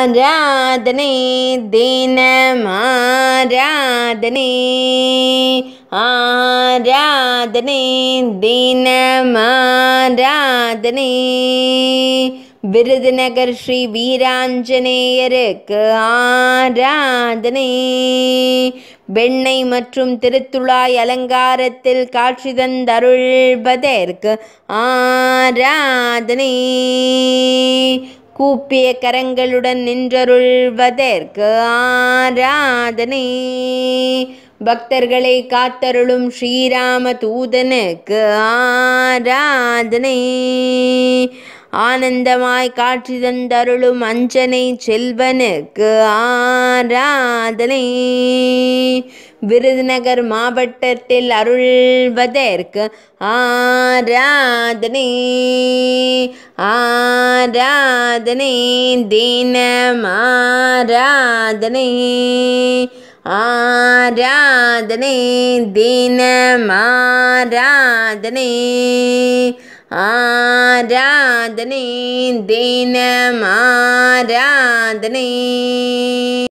ஆராதனை தினமாராதனை ஆராதனை தினமாராதனை விருதுநகர் ஸ்ரீ வீராஞ்சநேயருக்கு ஆராதனை வெண்ணெய் மற்றும் திருத்துழாய் அலங்காரத்தில் காட்சி தந்தருள்வதற்கு ஆராதனை கூப்பிய கரங்களுடன் நின்றருள்வதற்கு ஆராதனை பக்தர்களை காத்தருளும் ஸ்ரீராம தூதனுக்கு ஆராதனை ஆனந்தமாய் காட்சி தந்தருளும் அஞ்சனை செல்வனுக்கு ஆராதனை விருதுநகர் மாவட்டத்தில் அருள்வதற்கு ஆராதனை ஆராதனை தினம் ஆராதனை ஆராதனை தினம் ஆராதனை ஆராதனை தினம் ஆராதனை